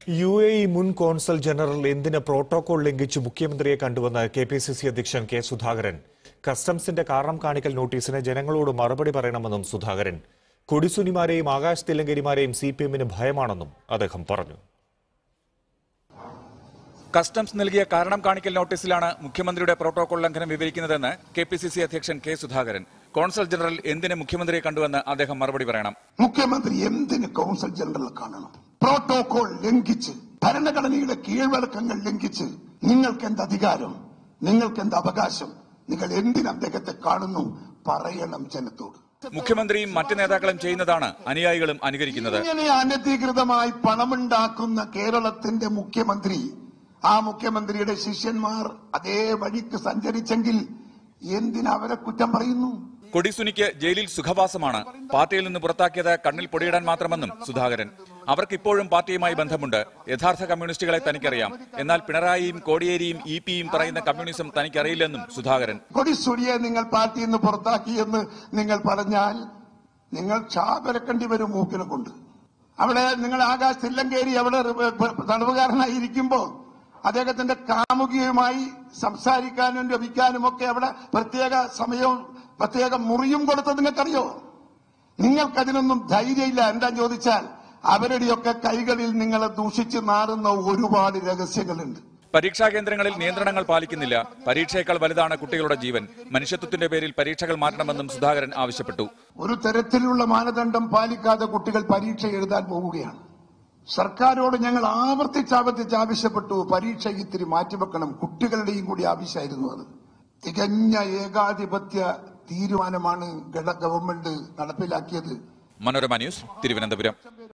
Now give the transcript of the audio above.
U A E മുൻ consul general എന്തിന് protocol ലംഘിച്ച് മുഖ്യമന്ത്രിയെ കണ്ടുവന്ന് കെ പി സി സി അധ്യക്ഷൻ കെ സുധാകരൻ കസ്റ്റംസിന്റെ കാരണം കാണിക്കൽ നോട്ടീസിന് ജനങ്ങളോട് മറുപടി പറയണമെന്നും സുധാകരൻ കൊടിസുനിമാരെയും ആകാശ് തില്ലങ്കരിമാരെയും സി പി എമ്മിന് ഭയമാണെന്നും അദ്ദേഹം പറഞ്ഞു കസ്റ്റംസ് നൽകിയ കാരണം കാണിക്കൽ നോട്ടീസിലാണ് മുഖ്യമന്ത്രിയുടെ പ്രോട്ടോകോൾ ലംഘനം വിവരിക്കുന്നതെന്ന് കെ പി സി സി അധ്യക്ഷൻ കെ സുധാകരൻ കോൺസൽ ജനറൽ എന്തിന് മുഖ്യമന്ത്രിയെ കണ്ടുവന്ന് അദ്ദേഹം മറുപടി പറയണം മുഖ്യമന്ത്രി എന്തിന് കൗൺസിൽ ജനറൽ കാണണം പ്രോട്ടോകോൾ ലംഘിച്ച് ഭരണഘടനയുടെ കീഴ്വഴക്കങ്ങൾ ലംഘിച്ച് നിങ്ങൾക്ക് എന്ത് അധികാരം നിങ്ങൾക്ക് എന്ത് അവകാശം നിങ്ങൾ എന്തിന് അദ്ദേഹത്തെ കാണുന്നു പറയണം ജനത്തോട് മുഖ്യമന്ത്രിയും മറ്റ് നേതാക്കളും ചെയ്യുന്നതാണ് അനുയായികളും അനുകരിക്കുന്നത് ഇങ്ങനെ അനധികൃതമായി പണമുണ്ടാക്കുന്ന കേരളത്തിന്റെ മുഖ്യമന്ത്രി ആ മുഖ്യമന്ത്രിയുടെ ശിഷ്യന്മാർ അതേ വഴിക്ക് സഞ്ചരിച്ചെങ്കിൽ എന്തിന് അവരെ കുറ്റം പറയുന്നു കൊടിസുനിക്ക് ജയിലിൽ സുഖവാസമാണ് പാർട്ടിയിൽ നിന്ന് പുറത്താക്കിയത് കണ്ണിൽ പൊടിയിടാൻ മാത്രമെന്നും സുധാകരൻ അവർക്ക് ഇപ്പോഴും പാർട്ടിയുമായി ബന്ധമുണ്ട് യഥാർത്ഥ കമ്മ്യൂണിസ്റ്റുകളെ തനിക്കറിയാം എന്നാൽ പിണറായിയും കോടിയേരിയും ഇ പിയും പറയുന്ന കമ്മ്യൂണിസം തനിക്കറിയില്ലെന്നും സുധാകരൻ കൊടിസുരിയെ നിങ്ങൾ പാർട്ടിയിൽ നിന്ന് പുറത്താക്കിയെന്ന് നിങ്ങൾ പറഞ്ഞാൽ നിങ്ങൾ ചാപരക്കേണ്ടി വരും മൂക്കിനെ കൊണ്ട് അവിടെ നിങ്ങൾ ആകാശ് തില്ലങ്കേരി അവിടെ തടവുകാരനായിരിക്കുമ്പോ അദ്ദേഹത്തിന്റെ കാമുകിയുമായി സംസാരിക്കാനും രമിക്കാനും ഒക്കെ അവിടെ പ്രത്യേക സമയവും പ്രത്യേക മുറിയും കൊടുത്തത് നിങ്ങൾക്കറിയോ നിങ്ങൾക്കതിനൊന്നും ധൈര്യമില്ല എന്താ ചോദിച്ചാൽ അവരുടെയൊക്കെ കൈകളിൽ നിങ്ങളെ ദൂഷിച്ച് നാറുന്ന ഒരുപാട് രഹസ്യങ്ങളുണ്ട് പരീക്ഷാ കേന്ദ്രങ്ങളിൽ നിയന്ത്രണങ്ങൾ പാലിക്കുന്നില്ല പരീക്ഷയേക്കാൾ വലുതാണ് കുട്ടികളുടെ ജീവൻ മനുഷ്യത്വത്തിന്റെ പേരിൽ പരീക്ഷകൾ മാറ്റണമെന്നും സുധാകരൻ ആവശ്യപ്പെട്ടു ഒരു തരത്തിലുള്ള മാനദണ്ഡം പാലിക്കാതെ കുട്ടികൾ പരീക്ഷ എഴുതാൻ പോവുകയാണ് സർക്കാരോട് ഞങ്ങൾ ആവർത്തിച്ച് ആവർത്തിച്ച് ആവശ്യപ്പെട്ടു പരീക്ഷ ഇത്തിരി മാറ്റിവെക്കണം കുട്ടികളുടെയും കൂടി ആവശ്യമായിരുന്നു അത് തികഞ്ഞ ഏകാധിപത്യ തീരുമാനമാണ് ഗവ- ഗവൺമെന്റ് നടപ്പിലാക്കിയത് മനോരമ ന്യൂസ് തിരുവനന്തപുരം